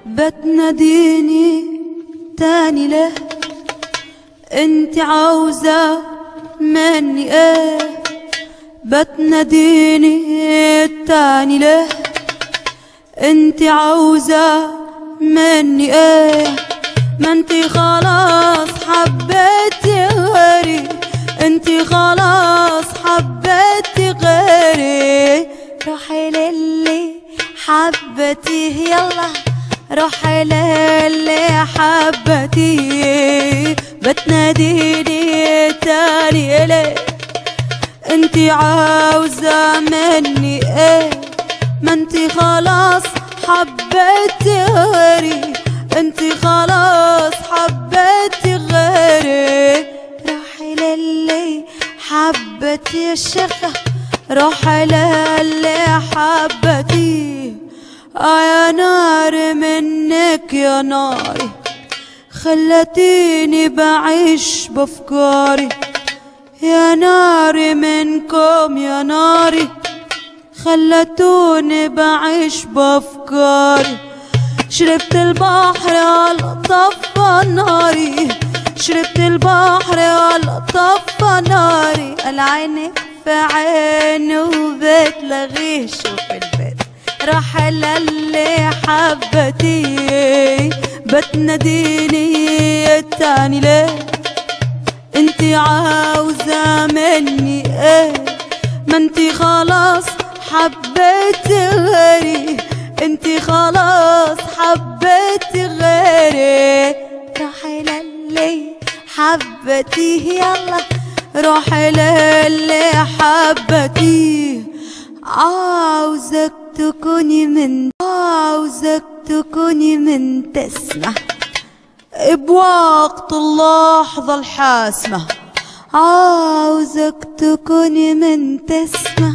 بتناديني تاني ليه انت عاوزة مني ايه بتناديني تاني ليه انت عاوزة مني ايه ما انت خلاص حبيتي غيري انت خلاص حبيتي غيري روحي للي حبتيه يلا روحي للي حبتيه بتناديني تاني ليه انتي عاوزة مني ايه ما انتي خلاص حبيتي غيري انتي خلاص حبيتي غيري روحي للي حبتي يا شيخة روحي للي حبتي آه يا نار منك يا ناري خلتيني بعيش بافكاري يا ناري منكم يا ناري خلتوني بعيش بافكاري شربت البحر على طفى ناري شربت البحر على طفى ناري العين في عيني وبتلغيه شوف البيت راح للي حبتي بتناديني التاني ليه انتي عاوزة مني ايه ما انتي خلاص حبيتي غيري انتي خلاص حبيتي غيري روحي للي حبتيه يلا روحي للي حبتيه عاوزك تكوني من عاوزك تكوني من تسمع بوقت اللحظة الحاسمة عاوزك تكوني من تسمع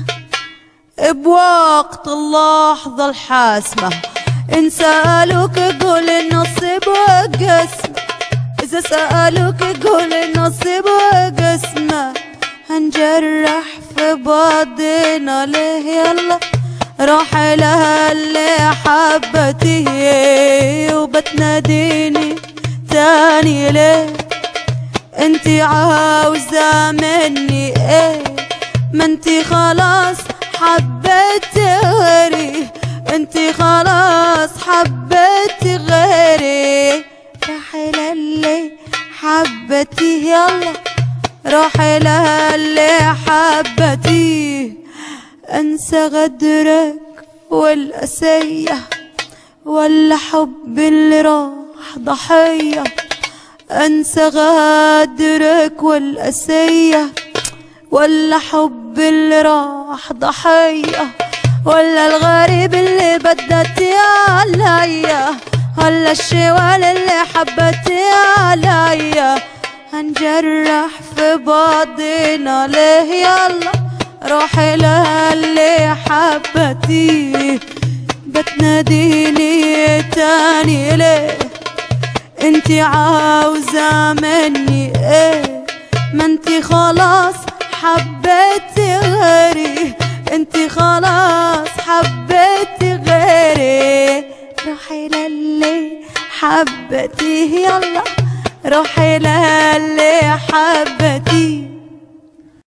بوقت اللحظة الحاسمة إن سألوك قول النصيب وقسمة إذا سألوك قول النصيب وقسمة هنجرح في بعضنا ليه يلا روح لها اللي حبتي وبتناديني تاني ليه انتي عاوزة مني ايه ما انتي خلاص حبيتي غيري انتي خلاص حبيتي غيري روحي للي حبتي يلا روحي للي حبتي انسى غدرك والاسيه ولا حب اللي راح ضحيه انسى غدرك والاسيه ولا حب اللي راح ضحيه ولا الغريب اللي بدتي عليا ولا الشوال اللي حبتي عليا هنجرح في بعضنا ليه يلا روحي للي حبتي بتناديني تاني ليه انتي عاوزة مني ايه ما انتي خلاص حبيتي غيري انتي خلاص حبيتي غيري روحي للي حبتي يلا روحي للي حبتي